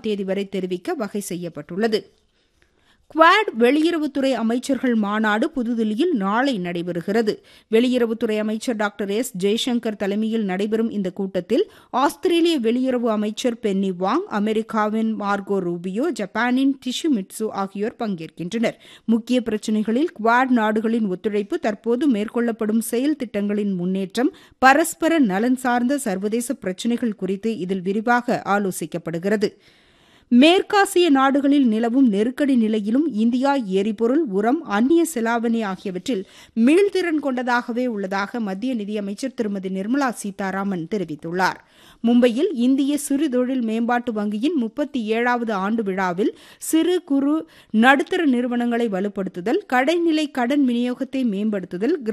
தேதி வரை தெரிவிக்க வகை செய்யப்பட்டுள்ளது குவாட் வெளியுறவுத்துறை அமைச்சர்கள் மாநாடு புதுதில்லியில் நாளை நடைபெறுகிறது வெளியுறவுத்துறை அமைச்சர் டாக்டர் எஸ் ஜெய்சங்கர் தலைமையில் நடைபெறும் இந்த கூட்டத்தில் ஆஸ்திரேலிய வெளியுறவு அமைச்சர் பென்னி வாங் அமெரிக்காவின் மார்கோ ரூபியோ ஜப்பானின் டிஷு மிட்சு ஆகியோர் பங்கேற்கின்றனர் முக்கிய பிரச்சினைகளில் குவாட் நாடுகளின் ஒத்துழைப்பு தற்போது மேற்கொள்ளப்படும் செயல் திட்டங்களின் முன்னேற்றம் பரஸ்பர நலன் சார்ந்த சர்வதேச பிரச்சினைகள் குறித்து இதில் விரிவாக ஆலோசிக்கப்படுகிறது மேற்காசிய நாடுகளில் நிலவும் நெருக்கடி நிலையிலும் இந்தியா எரிபொருள் உரம் அந்நிய செலாவணி ஆகியவற்றில் மீள்திறன் கொண்டதாகவே உள்ளதாக மத்திய நிதியமைச்சர் திருமதி நிர்மலா சீதாராமன் தெரிவித்துள்ளார் மும்பையில் இந்திய சிறு தொழில் மேம்பாட்டு வங்கியின் முப்பத்தி ஏழாவது ஆண்டு விழாவில் சிறு குறு நடுத்தர நிறுவனங்களை வலுப்படுத்துதல் கடைநிலை கடன் விநியோகத்தை மேம்படுத்துதல்